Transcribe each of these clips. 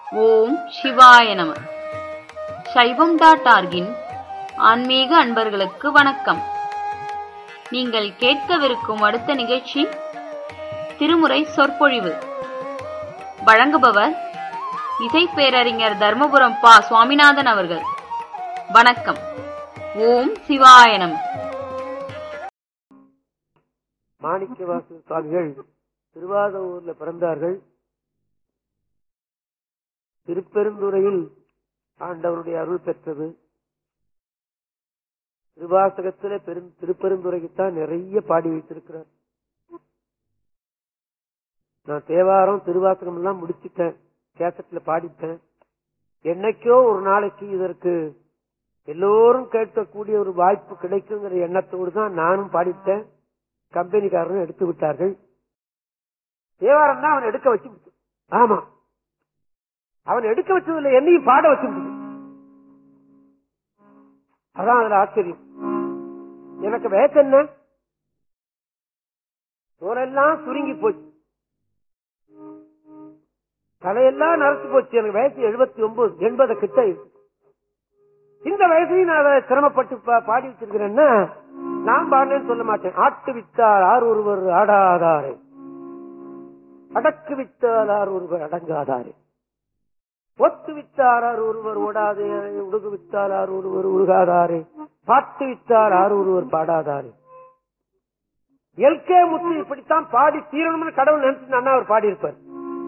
ஓம் சிவாய நம சைவம் டாட் ஆர்கின் ஆன்மீக அன்பர்களுக்கு வணக்கம் நீங்கள் கேட்கவிருக்கும் அடுத்த நிகழ்ச்சி திருமுறை சொற்பொழிவு வழங்குபவர் இசை பேரறிஞர் தர்மபுரம் பா சுவாமிநாதன் அவர்கள் வணக்கம் ஓம் சிவாய நம மாணிக்கவாசு சுவாமிகள் திருவாதூர்ல பிறந்தார்கள் திருப்பெருந்துறையில் ஆண்டவருடைய அருள் பெற்றது திருவாசகத்துல பெரும் திருப்பெருந்துறைக்குத்தான் நிறைய பாடி வைத்திருக்கிறார் நான் தேவாரம் திருவாசகம் எல்லாம் முடிச்சிட்டேன் கேசட்ல பாடிட்டேன் என்னைக்கோ ஒரு நாளைக்கு இதற்கு எல்லோரும் கேட்கக்கூடிய ஒரு வாய்ப்பு கிடைக்குங்கிற எண்ணத்தோடு தான் நானும் பாடிட்டேன் கம்பெனிக்காரரும் எடுத்து விட்டார்கள் தேவாரம் தான் அவன் எடுக்க வச்சு விட்டு ஆமா அவன் எடுக்க வச்சதுல என்னையும் பாட வச்சு விட்டு அதான் அதுல ஆச்சரியம் எனக்கு வயசு என்ன தோலெல்லாம் சுருங்கி போச்சு தலையெல்லாம் நரைச்சு போச்சு எனக்கு வயசு எழுபத்தி ஒன்பது எண்பது கிட்ட இருக்கு இந்த வயசுலையும் நான் அதை சிரமப்பட்டு பா- பாடி வச்சிருக்கிறேன்னா நான் பாடினேன்னு சொல்ல மாட்டேன் ஆட்டு வித்தார் ஆர் ஒருவர் ஆடாதாரே அடக்கு வித்தார் ஆர் ஒருவர் அடங்காதாரே ஒத்து வித்தார் ஆர் ஒருவர் ஓடாதே உடுகு வித்தார் ஆர் ஒருவர் உருகாதாரே பாட்டு வித்தார் ஆர் ஒருவர் பாடாதாரே எல்கே முத்து இப்படித்தான் பாடி தீரணும்னு கடவுள் நினைச்சு அவர் பாடி இருப்பார்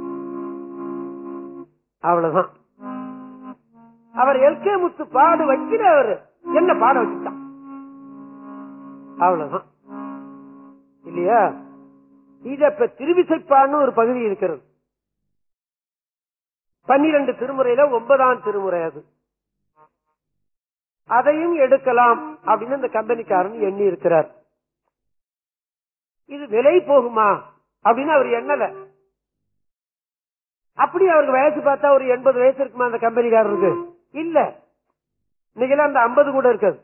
அவ்வளவுதான் அவர் எல்கே முத்து பாடு வைக்கிற அவர் என்ன பாட வச்சுட்டான் அவ்வளவுதான் இல்லையா இத இப்ப திருவிசைப்பான்னு ஒரு பகுதி இருக்கிறது பன்னிரண்டு திருமுறையில ஒன்பதாம் திருமுறை அது அதையும் எடுக்கலாம் அப்படின்னு இந்த கம்பெனிக்காரன் எண்ணி இருக்கிறார் இது விலை போகுமா அப்படின்னு அவர் எண்ணல அப்படி அவருக்கு வயசு பார்த்தா ஒரு எண்பது வயசு இருக்குமா அந்த கம்பெனிக்காரருக்கு இல்ல இன்னைக்கெல்லாம் அந்த ஐம்பது கூட இருக்காது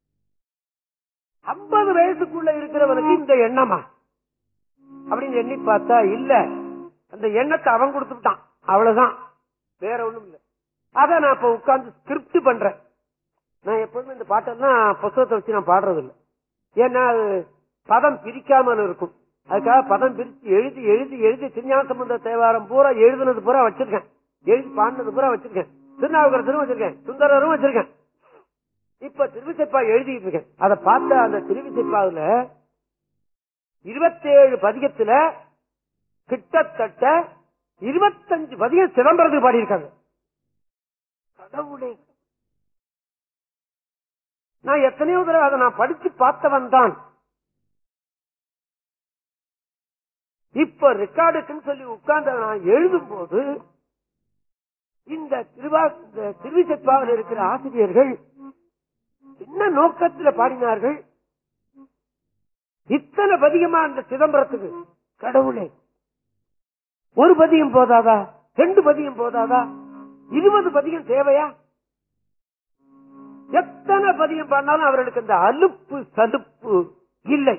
ஐம்பது வயசுக்குள்ள இருக்கிறவனுக்கு இந்த எண்ணமா அப்படின்னு எண்ணி பார்த்தா இல்ல அந்த எண்ணத்தை அவன் கொடுத்துட்டான் அவ்வளவுதான் வேற ஒண்ணும் இல்ல அத நான் இப்ப உட்கார்ந்து ஸ்கிரிப்ட் பண்றேன் நான் எப்பொழுதும் இந்த பாட்டெல்லாம் புத்தகத்தை வச்சு நான் பாடுறது இல்ல ஏன்னா அது பதம் பிரிக்காமல் இருக்கும் அதுக்காக பதம் பிரிச்சு எழுதி எழுதி எழுதி திருஞான சம்பந்த தேவாரம் பூரா எழுதுனது பூரா வச்சிருக்கேன் எழுதி பாடினது பூரா வச்சிருக்கேன் திருநாவுக்கரசரும் வச்சிருக்கேன் சுந்தரரும் வச்சிருக்கேன் இப்ப திருவிசைப்பா எழுதிட்டு இருக்கேன் அதை பார்த்த அந்த திருவிசைப்பாவுல இருபத்தேழு பதிகத்துல கிட்டத்தட்ட இருபத்தஞ்சு பதிகம் சிதம்பரத்துக்கு பாடியிருக்காங்க கடவுளே நான் எத்தனையோ தடவை அதை நான் படிச்சு பார்த்தவன் தான் இப்ப ரெக்கார்டுக்குன்னு சொல்லி உட்கார்ந்து நான் எழுதும் போது இந்த திருவா இந்த திருவிசைப்பாவில் இருக்கிற ஆசிரியர்கள் என்ன நோக்கத்தில் பாடினார்கள் இத்தனை பதிகமா அந்த சிதம்பரத்துக்கு கடவுளே ஒரு பதியம் போதாதா ரெண்டு பதியம் போதாதா இருபது பதியம் தேவையா எத்தனை பதியம் பாடினாலும் அவர்களுக்கு அந்த அலுப்பு சலுப்பு இல்லை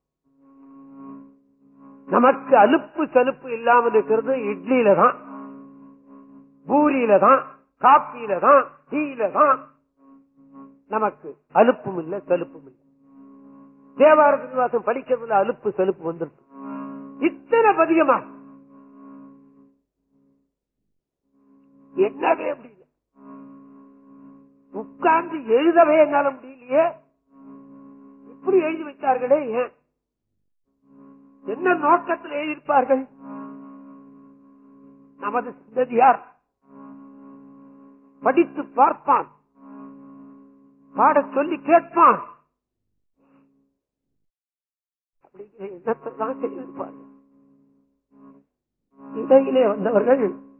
நமக்கு அலுப்பு சலுப்பு இல்லாமல் இருக்கிறது இட்லியில தான் பூரியில தான் காப்பியில தான் டீயில தான் நமக்கு அலுப்பும் இல்லை சலுப்பும் இல்லை தேவார திருவாசம் படிக்கிறதுல அலுப்பு சலுப்பு வந்துருக்கு இத்தனை பதிகமா என்னவே முடியல உட்கார்ந்து எழுதவே என்னால முடியலையே இப்படி எழுதி வைத்தார்களே ஏன் என்ன நோக்கத்தில் எழுதியிருப்பார்கள் நமது சிந்ததியார் படித்து பார்ப்பான் பாடச் சொல்லி கேட்பான் அப்படிங்கிற எண்ணத்தை தான் செய்திருப்பார்கள் இடையிலே வந்தவர்கள்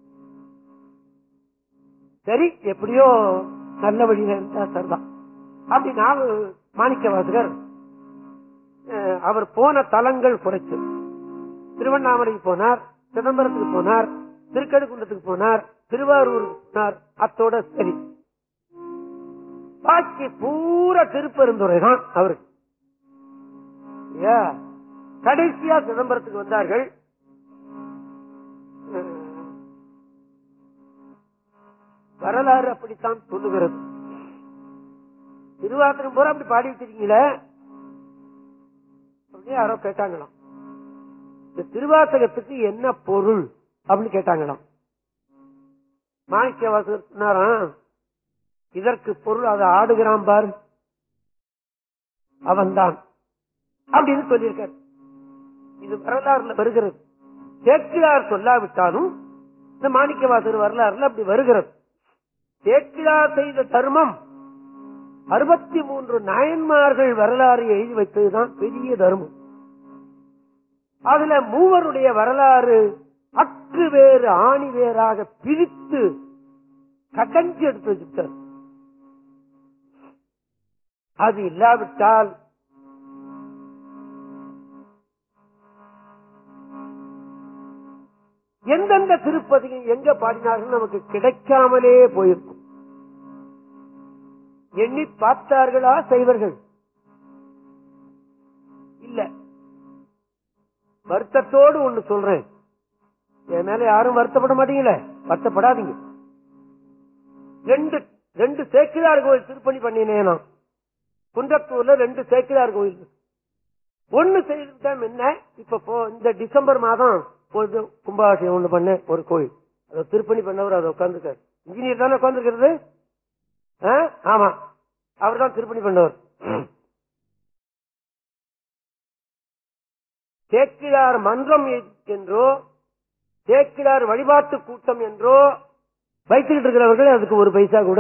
சரி எப்படியோ நல்ல வழியில இருந்தா சரிதான் அப்படி நான் மாணிக்க வாசகர் அஹ், அவர் போன தலங்கள் குறைச்சு திருவண்ணாமலைக்கு போனார் சிதம்பரத்துக்கு போனார் திருக்கடுக்குன்றத்துக்கு போனார் திருவாரூருக்கு போனார் அத்தோட சரி பாக்கி பூரா திருப்பெருந்துறை தான் அவருக்கு இல்லையா? கடைசியா சிதம்பரத்துக்கு வந்தார்கள் அஹ், வரலாறு அப்படித்தான் சொல்லுகிறது திருவாத்திரம் பூரா அப்படி பாடி வச்சிருக்கீங்களே அப்படின்னு யாரோ கேட்டாங்களாம் இந்த திருவாசகத்துக்கு என்ன பொருள் அப்படின்னு கேட்டாங்களாம் மாணிக்க வாசகர் இதற்கு பொருள் அதை ஆடுகிறான் பாரு அவன்தான் அப்படின்னு சொல்லியிருக்கார் இது வரலாறுல வருகிறது சேக்கிழார் சொல்லாவிட்டாலும் இந்த மாணிக்க வாசகர் வரலாறுல அப்படி வருகிறது சேக்கிழார் செய்த தர்மம் அறுபத்தி மூன்று நாயன்மார்கள் வரலாறு எழுதி வைத்ததுதான் பெரிய தர்மம் அதுல மூவருடைய வரலாறு அற்று வேறு ஆணி வேறாக பிரித்து கடைஞ்சு எடுத்து வச்சுட்டார் அது இல்லாவிட்டால் எந்தெந்த திருப்பதியும் எங்க பாடினார்கள் நமக்கு கிடைக்காமலே போயிருக்கும் எண்ணி பார்த்தார்களா செய்வர்கள் இல்ல வருத்தத்தோடு ஒண்ணு சொல்றேன் என் மேல யாரும் வருத்தப்பட மாட்டீங்களே வருத்தப்படாதீங்க ரெண்டு ரெண்டு சேக்கிரார் கோயில் திருப்பணி பண்ணினேன் நான் குன்றத்தூர்ல ரெண்டு சேக்கிரார் கோயில் ஒண்ணு செய்துட்டேன் என்ன இப்ப போ இந்த டிசம்பர் மாதம் போது கும்பாபிஷேகம் ஒண்ணு பண்ண ஒரு கோயில் அதை திருப்பணி பண்ணவர் அதை உட்காந்துருக்காரு இன்ஜினியர் தானே உட்காந்துருக்கிறது ஆமா அவர் தான் திருப்பணி பண்ணவர் சேக்கிழார் மன்றம் என்றோ சேக்கிழார் வழிபாட்டு கூட்டம் என்றோ வைத்துக்கிட்டு இருக்கிறவர்கள் அதுக்கு ஒரு பைசா கூட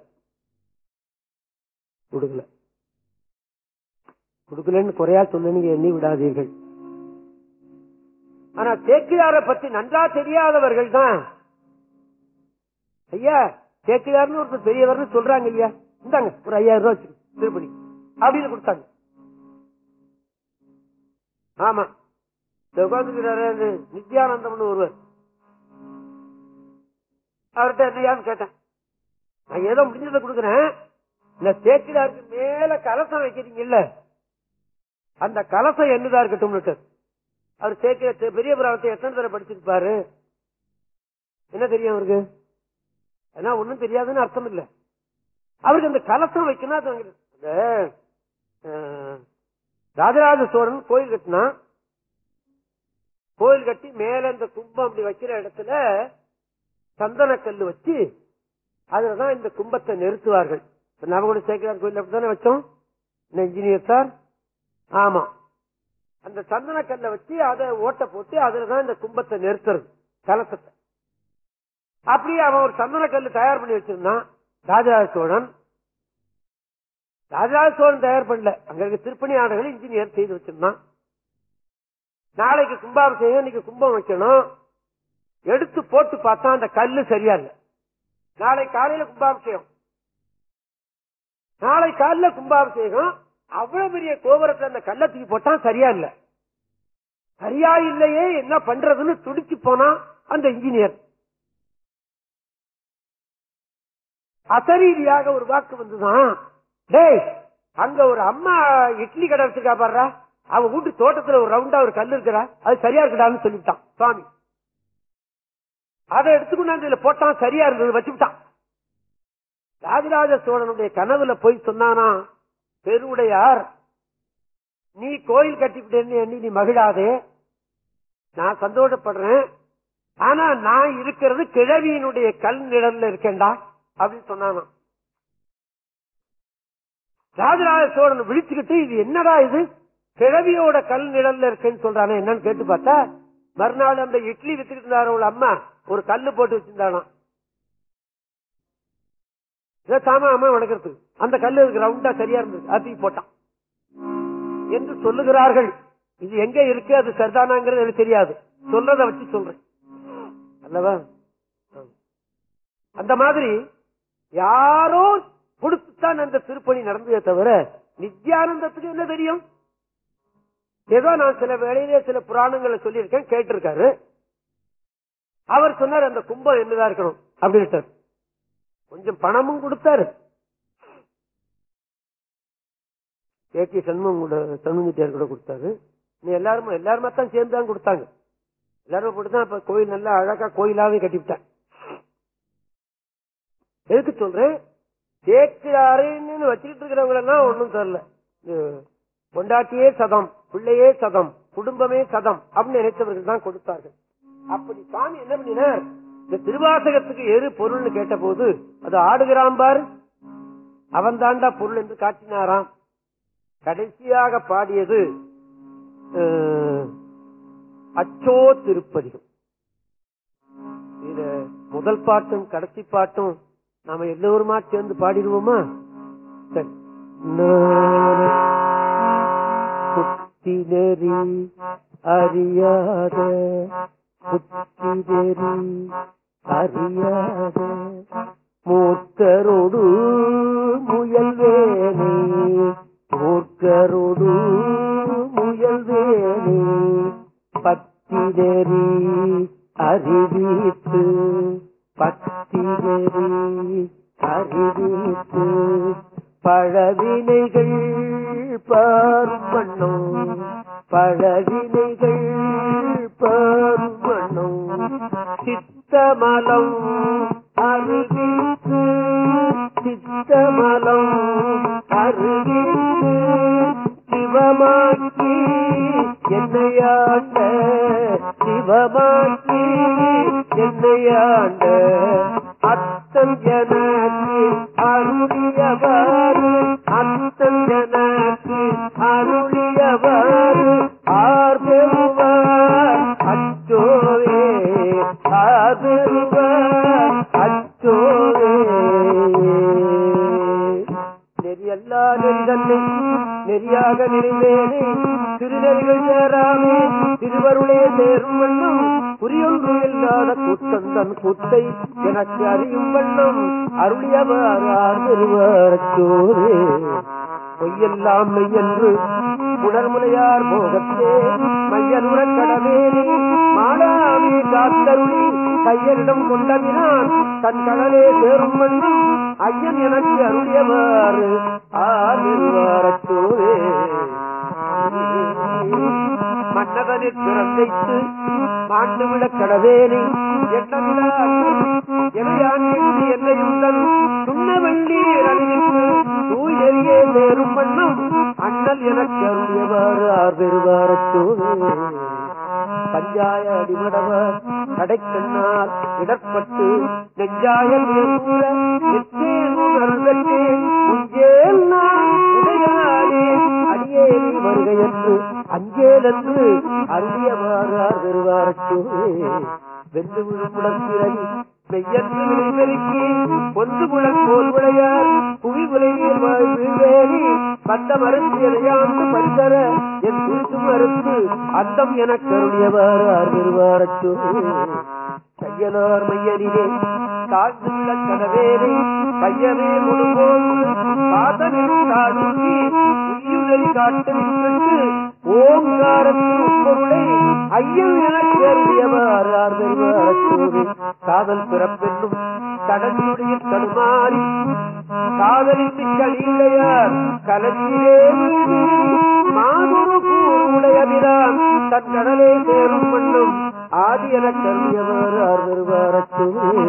கொடுக்கல கொடுக்கலன்னு குறையா சொல்லுன்னு எண்ணி விடாதீர்கள் ஆனா சேக்கிழாரை பத்தி நன்றா தெரியாதவர்கள் தான் ஐயா சேக்கிழார்னு ஒருத்தர் பெரியவர்னு சொல்றாங்க ஐயா இந்தாங்க ஒரு ஐயாயிரம் ரூபாய் வச்சு திருப்பணி அப்படின்னு கொடுத்தாங்க ஆமா இந்த உட்காந்துக்கிறாரு நித்யானந்தம்னு ஒருவர் அவர்கிட்ட என்னையான்னு கேட்டேன் நான் ஏதோ முடிஞ்சதை கொடுக்குறேன் இந்த சேக்கிலாருக்கு மேல கலசம் வைக்கிறீங்கல்ல அந்த கலசம் என்னதா இருக்கட்டும் அவர் சேர்க்க பெரிய புராணத்தை எத்தனை தடவை படிச்சிருப்பாரு என்ன தெரியும் அவருக்கு ஏன்னா ஒண்ணும் தெரியாதுன்னு அர்த்தம் இல்ல அவருக்கு அந்த கலசம் வைக்கணும் அது அந்த ராஜராஜ சோழன் கோயில் கட்டினா கோயில் கட்டி மேல இந்த கும்பம் அப்படி வைக்கிற இடத்துல சந்தன கல் வச்சு அதுலதான் இந்த கும்பத்தை நிறுத்துவார்கள் நவகுட சேகரார் கோயில் அப்படித்தானே வச்சோம் இன்ஜினியர் சார் ஆமா அந்த சந்தன கல்ல வச்சு அதை ஓட்ட போட்டு அதுலதான் இந்த கும்பத்தை நிறுத்துறது கலசத்தை அப்படியே அவன் ஒரு சந்தன கல்லு தயார் பண்ணி வச்சிருந்தான் ராஜராஜ சோழன் ராஜராஜ சோழன் தயார் பண்ணல அங்க இருக்க திருப்பணி ஆடைகள் இன்ஜினியர் செய்து வச்சிருந்தான் நாளைக்கு கும்பாபிஷேகம் இன்னைக்கு கும்பம் வைக்கணும் எடுத்து போட்டு பார்த்தா அந்த கல்லு சரியா இல்ல நாளை காலையில கும்பாபிஷேகம் நாளை காலையில கும்பாபிஷேகம் அவ்வளவு பெரிய கோபுரத்தை அந்த கல்ல தூக்கி போட்டா சரியா இல்ல சரியா இல்லையே என்ன பண்றதுன்னு துடிச்சு போனா அந்த இன்ஜினியர் அசரீதியாக ஒரு வாக்கு வந்துதான் டேய் அங்க ஒரு அம்மா இட்லி கடை வச்சிருக்கா பாடுறா அவன் வீட்டு தோட்டத்துல ஒரு ரவுண்டா ஒரு கல் இருக்கிறா அது சரியா இருக்குடான்னு சொல்லிவிட்டான் சுவாமி அதை எடுத்துக்கொண்டு இதுல போட்டான் சரியா இருந்தது வச்சுட்டான் ராஜராஜ சோழனுடைய கனவுல போய் சொன்னானா பெருவுடையார் நீ கோயில் கட்டிவிட்டேன்னு எண்ணி நீ மகிழாதே நான் சந்தோஷப்படுறேன் ஆனா நான் இருக்கிறது கிழவியினுடைய கல் நிழல்ல இருக்கேன்டா அப்படின்னு சொன்னானா ராஜராஜ சோழன் விழிச்சுக்கிட்டு இது என்னடா இது கிழவியோட கல் நிழல்ல இருக்கேன்னு சொல்றானே என்னன்னு கேட்டு பார்த்தா மறுநாள் அந்த இட்லி வித்துக்கிட்டு இருந்தாரு அம்மா ஒரு கல்லு போட்டு வச்சிருந்தானா சாமா அம்மா வளர்க்கறதுக்கு அந்த கல்லு இருக்கு ரவுண்டா சரியா இருந்தது அது போட்டான் என்று சொல்லுகிறார்கள் இது எங்க இருக்கு அது சரிதானாங்கிறது எனக்கு தெரியாது சொல்றத வச்சு சொல்றேன் அல்லவா அந்த மாதிரி யாரோ கொடுத்துத்தான் அந்த திருப்பணி நடந்ததே தவிர நித்யானந்தத்துக்கு என்ன தெரியும் ஏதோ நான் சில வேளையிலே சில புராணங்களை சொல்லியிருக்கேன் கேட்டிருக்காரு அவர் சொன்னார் அந்த கும்பம் என்னதான் இருக்கணும் அப்படின்ட்டு கொஞ்சம் பணமும் கொடுத்தாரு ஏகே சண்முகம் கூட சண்முகத்தியார் கூட கொடுத்தாரு நீ எல்லாரும் எல்லாருமே தான் சேர்ந்து தான் கொடுத்தாங்க எல்லாரும் போட்டுதான் இப்ப கோயில் நல்லா அழகா கோயிலாவே கட்டிவிட்டேன் எதுக்கு சொல்றேன் சேக்கிராருன்னு வச்சுக்கிட்டு இருக்கிறவங்க எல்லாம் ஒண்ணும் தெரியல இது பொண்டாட்டியே சதம் பிள்ளையே சதம் குடும்பமே சதம் அப்படின்னு நினைத்தவர்கள் தான் கொடுத்தார்கள் அப்படி சாமி என்ன பண்ணினார் இந்த திருவாசகத்துக்கு எது பொருள்னு கேட்ட போது அது ஆடுகிறான் பாரு அவன் தாண்டா பொருள் என்று காட்டினாராம் கடைசியாக பாடியது அஹ், அச்சோ திருப்பதிகம் இத முதல் பாட்டும் கடைசி பாட்டும் நாம எல்லோருமா சேர்ந்து பாடிடுவோமா சரி புத்தி நெறி அறியாத புத்தி நெறி அறியாத மூர்க்கரோடு முயல்வேனே மூர்க்கரோடு முயல்வேனே பத்தி நெறி அறிவித்து பத்தி நெறி அறிவித்து பழவினைகள் பார்மண்ணும் பழவினைகள் பார்மண்ணும் சித்தமலம் அறிவித்து சித்தமலம் அறிவித்து சிவமாக்கி என்னையாண்ட சிவமாக்கி என்னையாண்ட அத்தன் எனக்கு அருளியவாறு அத்தன் எனக்கு அருளியவாறு ஆர் பெறுவார் அச்சோவே ஆர் பெறுவார் அச்சோவே நெறியல்லா நெறிதன்னை நெறியாக நினைவேனே திருநெறிகள் சேராமே திருவருளே சேரும் வண்ணம் குறியொன்று இல்லாத கூட்டம் தன் கூத்தை எனக்கு அறியும் வண்ணம் அருளியவார் பெறுவாரச்சோரே பொய்யெல்லாம் மெய்யென்று உணர்முலையார் போகத்தே மையனுற கடவேனே மாடாமே காத்தருளி கையனிடம் கொண்டவினான் தன் கடலே சேரும் வண்ணம் ஐயன் எனக்கு அருளியவாறு ஆறுவாரத்தோரே மன்னவனில் பிறந்தைத்து மாண்டுவிட கடவேனை எண்ணமிடா எவையான் எண்ணி என்னையும் தன் சுண்ண வள்ளீர் அறிவித்து தூய் நெறியே சேரும் வண்ணம் அண்ணல் எனக்கு அருளியவாறு ஆர் பெறுவாரத்தோரே பஞ்சாய அடிமடவர் கடைக்கண்ணால் இடர்பட்டு நெஞ்சாய மேற்கூற உஞ்சேல் நான் உடையாளே அடியேனி வருகையன்று அஞ்சேலென்று அருளியவாறார் பெறுவாரச்சோ வெந்து விழுப்புடன் பிறகு மெய்யன்று விளைவெருக்கி ஒன்று முழல் போல் உடையார் புவி உலகில் வாழ்வேறி வந்த மறுத்து எதையாந்து பரிசர என் குறித்து மறுத்து அந்தம் எனக் கருளியவாறு அறிவாரச்சோ கையனார் மையனிலே தாழ்ந்துள்ள கனவேனை கையவே முழுபோது காதலில் காடுங்கி உயிரை காட்டு விட்டு ஓங்காரத்தின் உட்பொருளை ஐயன் எனக் கருளியவாறு அறிவாரச்சோவே காதல் பிறப்பென்னும் கடனுடைய தடுமாறி காதலித்து கலியுடையார் கலத்திலே மாதுரு கூறுடையவிரான் தன் கடலை சேரும் பண்ணும் ஆதி என கருவியவர் ஆர்வருவாரச்சே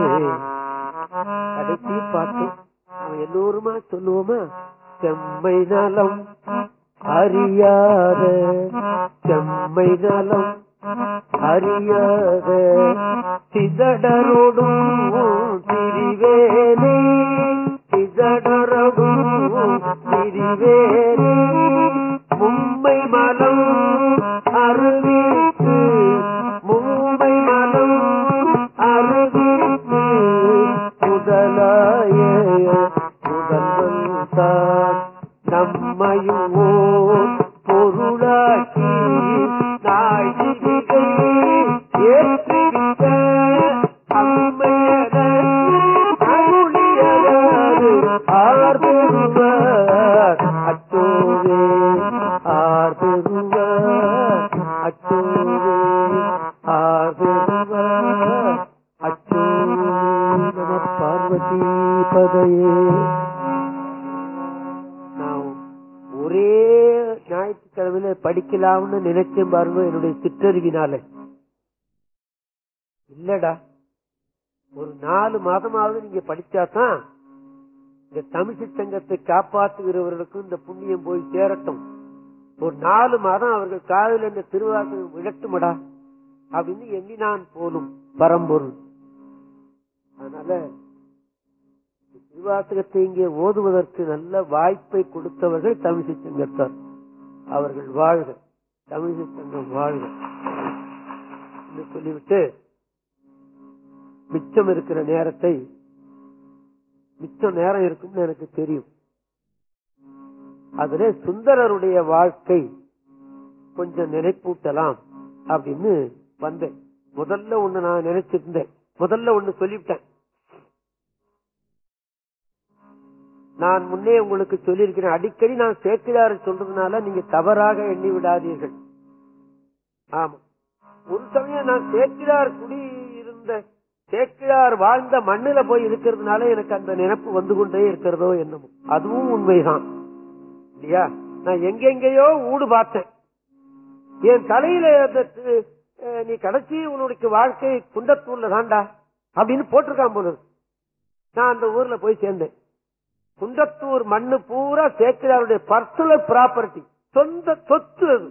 கடைசி பாட்டு அவன் எல்லோருமா சொல்லுவோமா செம்மை நலம் அறியாத செம்மை நலம் அறியாத சிதடரோடும் திரிவேனே சிதடரோடும் திரிவேனே மும்பை மலம் அருவித்து மும்பை மலம் அருவித்து முதலாய முதல்வன் தான் நம்மையும் ஓர் பொருளாக்கி நாழிகை ஏற்றிவிட்ட அம்மையன அருளியவாறு ஆர் பெறுவார் அச்சோவே ஆர் பெறுவார் அச்சோவே ஆர் பெறுவார் அச்சோவே நம பார்வதி பதையே நான் ஒரே ஞாயிற்றுக்கிழமையில படிக்கலாம்னு நினைச்சேன் பாருங்க என்னுடைய சிற்றறிவினால இல்லடா ஒரு நாலு மாதமாவது நீங்க படிச்சாதான் இந்த தமிழ்ச்சி சங்கத்தை காப்பாற்றுகிறவர்களுக்கும் இந்த புண்ணியம் போய் சேரட்டும் ஒரு நாலு மாதம் அவர்கள் காதில் இந்த திருவாசகம் விழட்டுமடா அப்படின்னு எண்ணினான் போலும் பரம்பொருள் அதனால இந்த திருவாசகத்தை இங்கே ஓதுவதற்கு நல்ல வாய்ப்பை கொடுத்தவர்கள் தமிழிசை சங்கத்தார் அவர்கள் வாழ்க தமிழிசை சங்கம் வாழ்க என்று சொல்லிவிட்டு மிச்சம் இருக்கிற நேரத்தை மிச்சம் நேரம் இருக்கும்னு எனக்கு தெரியும் அதுல சுந்தரருடைய வாழ்க்கை கொஞ்சம் நினைப்பூட்டலாம் அப்படின்னு வந்தேன் முதல்ல ஒண்ணு நான் நினைச்சிருந்தேன் முதல்ல ஒண்ணு சொல்லிவிட்டேன் நான் முன்னே உங்களுக்கு சொல்லியிருக்கிறேன் அடிக்கடி நான் சேக்கிழார் சொல்றதுனால நீங்க தவறாக எண்ணி விடாதீர்கள் ஆமா ஒரு சமயம் நான் சேக்கிழார் குடி இருந்த சேக்கிழார் வாழ்ந்த மண்ணுல போய் இருக்கிறதுனால எனக்கு அந்த நினைப்பு வந்து கொண்டே இருக்கிறதோ என்னமோ அதுவும் உண்மைதான் இல்லையா நான் எங்கெங்கேயோ ஊடு பார்த்தேன் என் தலையில அந்த தி- அஹ் நீ கடைசி உன்னுடைய வாழ்க்கை குண்டத்தூர்ல தான்டா அப்படின்னு போட்டிருக்கான் போல இருக்கு. நான் அந்த ஊர்ல போய் சேர்ந்தேன் குண்டத்தூர் மண்ணு பூரா சேக்கிழாருடைய பர்சனல் ப்ராப்பர்ட்டி சொந்த சொத்து அது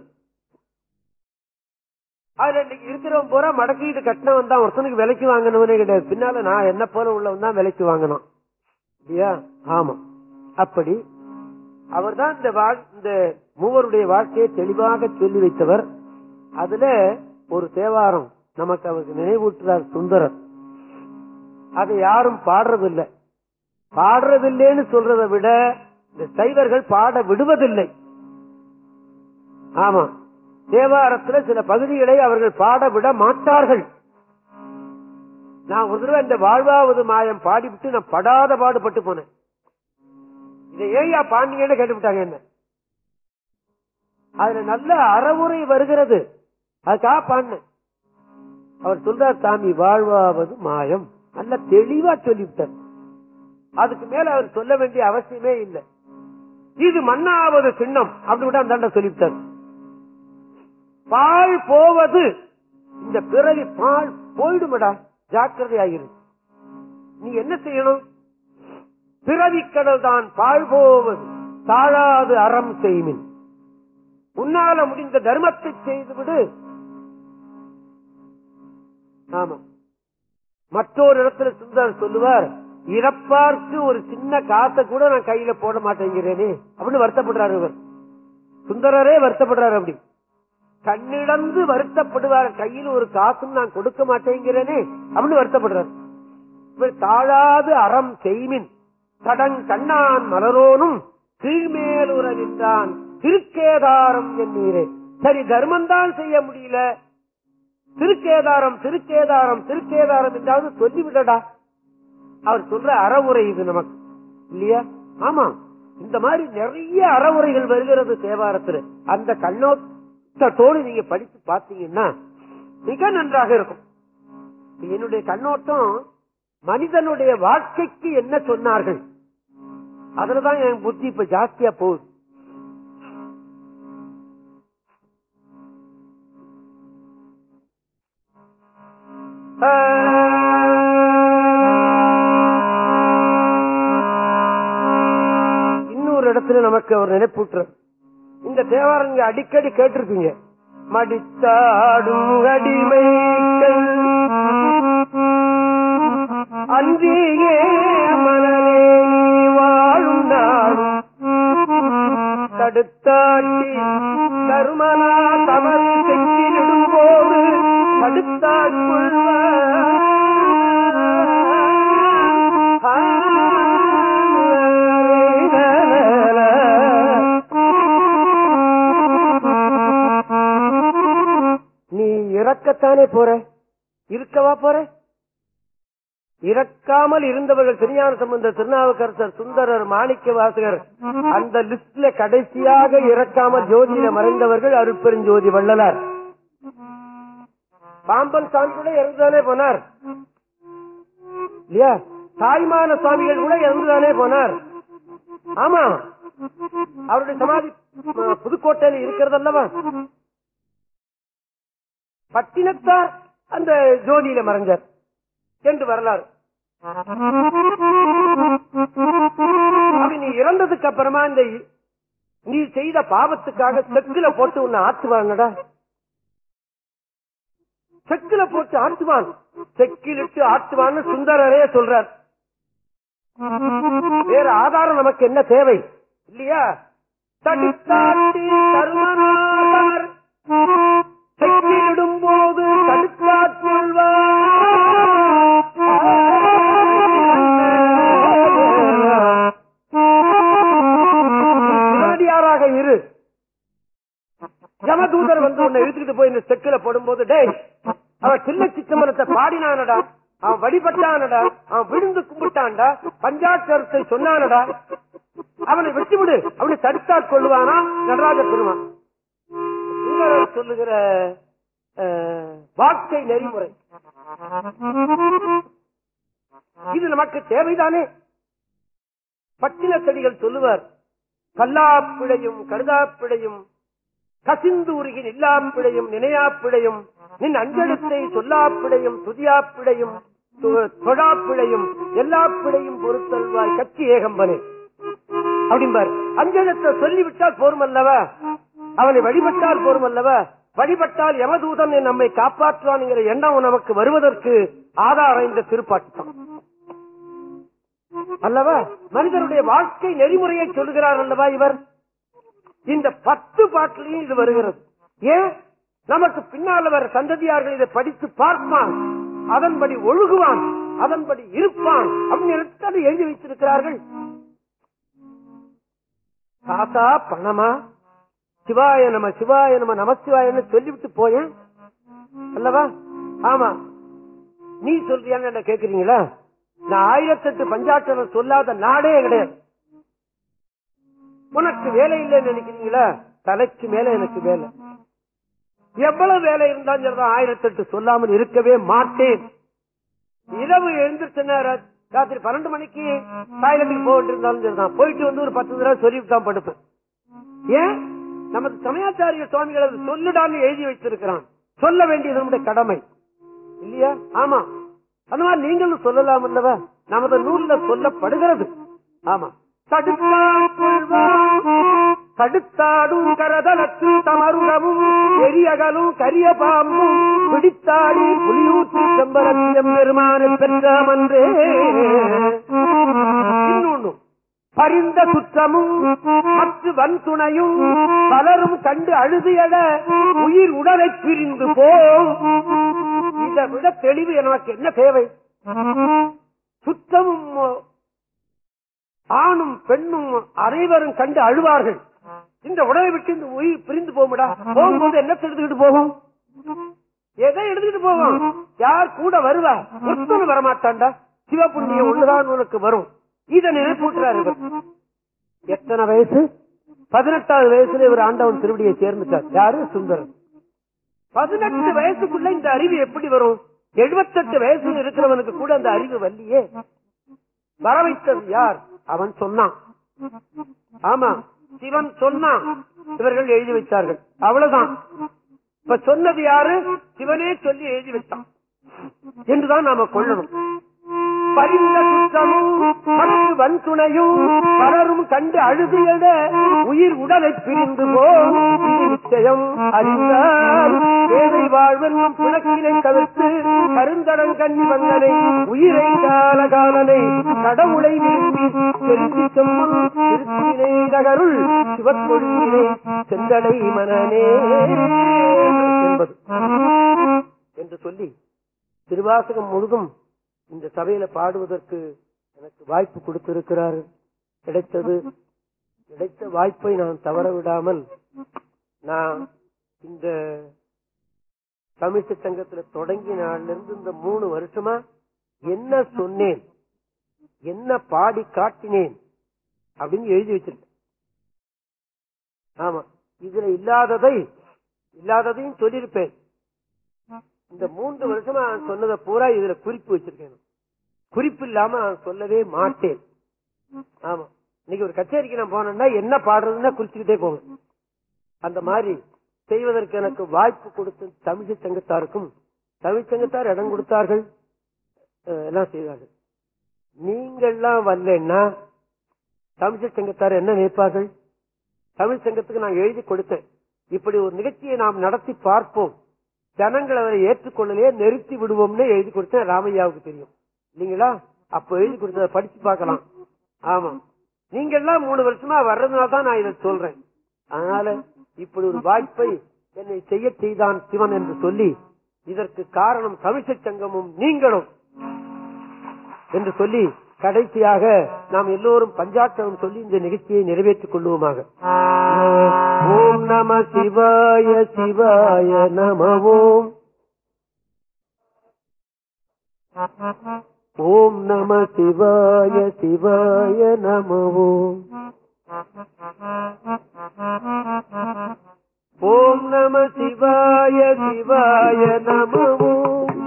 அதுல இன்னைக்கு இருக்கிறவன் பூரா மடக்கிட்டு கட்டினவன் தான் ஒருத்தனுக்கு விலைக்கு வாங்கினவனே கிடையாது பின்னால நான் என்ன போல உள்ளவன் தான் விலைக்கு வாங்கினான் இல்லையா ஆமா அப்படி அவர்தான் இந்த வாழ்- இந்த மூவருடைய வாழ்க்கையை தெளிவாக சொல்லி வைத்தவர் அதுல ஒரு தேவாரம் நமக்கு அவருக்கு நினைவூட்டுறார் சுந்தரர் அதை யாரும் பாடுறதில்லை பாடுறதில்லைன்னு சொல்றதை விட இந்த சைவர்கள் பாட விடுவதில்லை ஆமா தேவாரத்துல சில பகுதிகளை அவர்கள் பாட விட மாட்டார்கள் நான் ஒரு தடவை இந்த வாழ்வாவது மாயம் பாடிவிட்டு நான் படாத பாடுபட்டு போனேன் இதை ஏயா பாண்டியன்னு கேட்டுவிட்டாங்க என்ன அதுல நல்ல அறவுரை வருகிறது அதுக்காக பாடினேன் அவர் சொல்றார் சாமி வாழ்வாவது மாயம் நல்ல தெளிவா சொல்லிவிட்டார் அதுக்கு மேல அவர் சொல்ல வேண்டிய அவசியமே இல்லை இது மண்ணாவது சின்னம் அப்படி விட அந்த சொல்லிவிட்டார் பால் போவது இந்த பிறவி பால் போயிடுமடா ஜாக்கிரதை ஆகிரு நீ என்ன செய்யணும் பிறவி கடல் தான் பால் போவது தாழாது அறம் செய்மின் உன்னால முடிந்த தர்மத்தை செய்துவிடு ஆமா மற்றொரு இடத்துல சுந்தர் சொல்லுவார் இறப்பார்க்கு ஒரு சின்ன காசை கூட நான் கையில போட மாட்டேங்கிறேனே அப்படின்னு வருத்தப்படுறாரு இவர் சுந்தரரே வருத்தப்படுறாரு அப்படி கண்ணிடந்து வருத்தப்படுவார் கையில் ஒரு காசும் நான் கொடுக்க மாட்டேங்கிறேனே அப்படின்னு வருத்தப்படுறார் இவர் தாழாது அறம் செய்மின் தடங் கண்ணான் மலரோனும் கீழ்மேலுற நின்றான் திருக்கேதாரம் என்னீரே சரி தர்மம் தான் செய்ய முடியல திருக்கேதாரம் திருக்கேதாரம் திருக்கேதாரம் என்றாவது சொல்லிவிடடா அவர் சொல்ற அறவுரை இது நமக்கு இல்லையா ஆமா இந்த மாதிரி நிறைய அறவுரைகள் வருகிறது தேவாரத்துல அந்த கண்ணோட்டத்தோடு நீங்க படித்து பார்த்தீங்கன்னா மிக நன்றாக இருக்கும் என்னுடைய கண்ணோட்டம் மனிதனுடைய வாழ்க்கைக்கு என்ன சொன்னார்கள் அதுலதான் என் புத்தி இப்ப ஜாஸ்தியா போகுது இன்னொரு இடத்துல நமக்கு அவர் நினைப்பூட்டுறார் இந்த தேவாரம் நீங்க அடிக்கடி கேட்டிருப்பீங்க மடித்தாடும் அடிமைகள் அன்றியே மனமே நீ வாழும் நாளும் தடுத்தாட்டி தருமனா தவறு செஞ்சிடும் போது நீ இறக்கத்தானே போற இருக்கவா போற இறக்காமல் இருந்தவர்கள் திருஞான சம்பந்த திருநாவுக்கரசர் சுந்தரர் மாணிக்க வாசகர் அந்த லிஸ்ட்ல கடைசியாக இறக்காமல் ஜோதியில மறைந்தவர்கள் அருட்பெருஞ்சோதி வள்ளலார் பாம்பன் சாமி கூட இறந்துதானே போனார் இல்லையா தாய்மான சுவாமிகள் கூட இறந்துதானே போனார் ஆமா அவருடைய சமாதி அஹ், புதுக்கோட்டையில இருக்கிறது அல்லவா பட்டினத்தார் அந்த ஜோதியில மறைஞ்சார் என்று வரலாறு அப்படி நீ இறந்ததுக்கு அப்புறமா இந்த நீ செய்த பாவத்துக்காக செக்குல போட்டு உன்னை ஆத்துவாங்கடா செக்குல போட்டு ஆட்டுவான் செக்கிலிட்டு ஆட்டுவான்னு சுந்தரரே சொல்றார் வேற ஆதாரம் நமக்கு என்ன தேவை இல்லையா தடுத்தாட்டி தருமனார் செக்கிலிடும் போது தடுத்தாற் உடனடியாராக இரு யமதூதர் வந்து உன்னை இழுத்துக்கிட்டு போய் இந்த செக்கில போடும்போது டேய் அவன் சின்ன சித்தம்பரத்தை பாடினானடா அவன் வழிபட்டானடா அவன் விழுந்து கும்பிட்டான்டா பஞ்சாட்சரத்தை சொன்னானடா அவனை வெட்டி விடு அவனை தடுத்தாற் கொள்ளுவானா நடராஜ பெருமான் சுந்தரர் சொல்லுகிற அஹ், வாழ்க்கை நெறிமுறை இது நமக்கு தேவைதானே பட்டின செடிகள் சொல்லுவார் கல்லாப்பிழையும் கருதாப்பிழையும் கசிந்து உருகின் இல்லாப்பிழையும் நினையாப்பிழையும் நின் அஞ்செழுத்தை சொல்லாப்பிழையும் துதியாப்பிழையும் து- தொழாப்பிழையும் எல்லா பிழையும் பொறுத்தல்வாய் கட்சி ஏகம்பனே அப்படிம்பார் அஞ்செழுத்தை சொல்லிவிட்டால் போரும் அல்லவா அவனை வழிபட்டால் போரும் அல்லவா வழிபட்டால் யமதூதன் நம்மை காப்பாற்றுவான்ங்கிற எண்ணம் நமக்கு வருவதற்கு ஆதாரம் இந்த திருப்பாட்டு தான் அல்லவா மனிதனுடைய வாழ்க்கை நெறிமுறையை சொல்லுகிறார் அல்லவா இவர் இந்த பத்து பாட்டிலையும் இது வருகிறது ஏன் நமக்கு பின்னால் வர சந்ததியார்கள் இதை படித்து பார்ப்பான் அதன்படி ஒழுகுவான் அதன்படி இருப்பான் அப்படின்னு அதை எழுதி வைத்திருக்கிறார்கள் காசா பணமா சிவாய நம சிவாய நம நமசிவாயன்னு சொல்லிவிட்டு போயேன் அல்லவா ஆமா நீ சொல்றியான்னு என்ன கேக்குறீங்களா நான் ஆயிரத்தெட்டு பஞ்சாட்சரம் சொல்லாத நாடே கிடையாது உனக்கு வேலை இல்லைன்னு நினைக்கிறீங்களா தலைக்கு மேல எனக்கு வேலை எவ்வளவு வேலை இருந்தாலும் சரிதான் ஆயிரத்தெட்டு சொல்லாமல் இருக்கவே மாட்டேன் இரவு எழுந்திருச்சுன்னா ரா- ராத்திரி பன்னெண்டு மணிக்கு டாய்லெட்டுக்கு போக இருந்தாலும் சரிதான் போயிட்டு வந்து ஒரு பத்து தடவை சொல்லிட்டு தான் படுப்பேன் ஏன் நமது சமயாச்சாரிய சுவாமிகள் அது சொல்லுடான்னு எழுதி வைத்திருக்கிறான் சொல்ல வேண்டியது நம்முடைய கடமை இல்லையா ஆமா அந்த மாதிரி நீங்களும் சொல்லலாம் அல்லவா நமது நூல்ல சொல்லப்படுகிறது ஆமா தடுத்தாள் கொள்வான், தடுத்தாடும் கரதலத்து தமருடவும் எரியகலும் கரிய பாம்பும் பிடித்தாடி புலியூற்றி செம்பரத்தியம் பெருமானை பெற்றாமன்றே இன்னொன்னு பரிந்த குற்றமும் மற்ற வன்துணையும் பலரும் கண்டு அழுது எழ உயிர் உடலை பிரிந்து போம் இதை விட தெளிவு எனக்கு என்ன தேவை சுத்தமும் ஆணும் பெண்ணும் அனைவரும் கண்டு அழுவார்கள் இந்த உடலை விட்டு இந்த உயிர் பிரிந்து போகும்டா போகும்போது என்ன எடுத்துக்கிட்டு போகும் எதை எடுத்துக்கிட்டு போகும் யார் கூட வருவா ஒருத்தனும் வரமாட்டான்டா சிவபுண்ணியம் ஒண்ணுதான் உனக்கு வரும் இத நினைப்பூட்டுறாரு இவர். எத்தனை வயசு பதினெட்டாவது வயசுல இவர் ஆண்டவன் திருவடியை சேர்ந்துட்டார் யாரு சுந்தரன் பதினெட்டு வயசுக்குள்ள இந்த அறிவு எப்படி வரும் எழுபத்தெட்டு வயசுல இருக்கிறவனுக்கு கூட அந்த அறிவு வல்லியே வர வைத்தது யார் அவன் சொன்னான் ஆமா சிவன் சொன்னான் இவர்கள் எழுதி வைத்தார்கள் அவ்வளவுதான் இப்ப சொன்னது யாரு சிவனே சொல்லி எழுதி வைத்தான் என்றுதான் நாம கொள்ளணும் பரிந்த குற்றமும் மற்ற வன்துணையும் பலரும் கண்டு அழுது எழ உயிர் உடலை பிரிந்து போம் இது நிச்சயம் அறிந்தால் ஏழை வாழ்வென்னும் பிணக்கினை தவிர்த்து கருந்தடம் கண்ணி வந்தனை உயிரை கால காலனை கடவுளை விரும்பி தெரிந்து செம்மும் திருச்சினை நகருள் சிவக்கொழுவினை செந்தடை மனநே என்பது என்று சொல்லி திருவாசகம் முழுதும் இந்த சபையில பாடுவதற்கு எனக்கு வாய்ப்பு கொடுத்திருக்கிறார் கிடைத்தது கிடைத்த வாய்ப்பை நான் தவற விடாமல் நான் இந்த தமிழ்ச்சி சங்கத்துல தொடங்கிய நாள்ல இருந்து இந்த மூணு வருஷமா என்ன சொன்னேன் என்ன பாடி காட்டினேன் அப்படின்னு எழுதி வச்சிருக்கேன் ஆமா இதுல இல்லாததை இல்லாததையும் சொல்லியிருப்பேன் இந்த மூன்று வருஷமா நான் சொன்னதை பூரா இதுல குறிப்பு வச்சிருக்கேன் குறிப்பு இல்லாம நான் சொல்லவே மாட்டேன் ஆமா இன்னைக்கு ஒரு கச்சேரிக்கு நான் போனேன்னா என்ன பாடுறதுன்னா குறிச்சுக்கிட்டே போவேன் அந்த மாதிரி செய்வதற்கு எனக்கு வாய்ப்பு கொடுத்த தமிழ் சங்கத்தாருக்கும் தமிழ் சங்கத்தார் இடம் கொடுத்தார்கள் அஹ், எல்லாம் செய்தார்கள் நீங்கள்லாம் வரலன்னா தமிழ் சங்கத்தார் என்ன நினைப்பார்கள் தமிழ் சங்கத்துக்கு நான் எழுதி கொடுத்தேன் இப்படி ஒரு நிகழ்ச்சியை நாம் நடத்தி பார்ப்போம் ஜனங்கள் அவரை ஏற்றுக்கொள்ளலையே நிறுத்தி விடுவோம்னு எழுதி கொடுத்தேன் ராமையாவுக்கு தெரியும் இல்லீங்களா அப்ப எழுதி கொடுத்ததை படிச்சு பார்க்கலாம் ஆமா நீங்க எல்லாம் மூணு வருஷமா வர்றதுனால தான் நான் இதை சொல்றேன் அதனால இப்படி ஒரு வாய்ப்பை என்னை செய்ய செய்தான் சிவன் என்று சொல்லி இதற்கு காரணம் தமிழ்ச்ச சங்கமும் நீங்களும் என்று சொல்லி கடைசியாக நாம் எல்லோரும் பஞ்சாட்சரம் சொல்லி இந்த நிகழ்ச்சியை நிறைவேற்றிக் கொள்வோமாக ஓம் நம சிவாய சிவாய நம ஓம் ஓம் நம சிவாய சிவாய நம ஓம் ஓம் நம சிவாய சிவாய நம ஓம்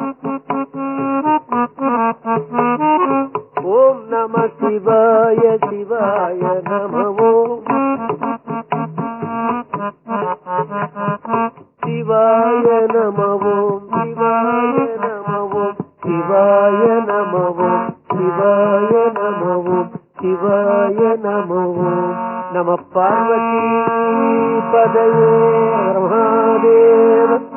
ஓம் நம சிவாய சிவாய நம ஓம் சிவாய நம ஓம் சிவாய நம ஓம் சிவாய நம ஓம் சிவாய நம ஓம் சிவாய நம ஓம் நம பார்வதி பதயே மகாதேவ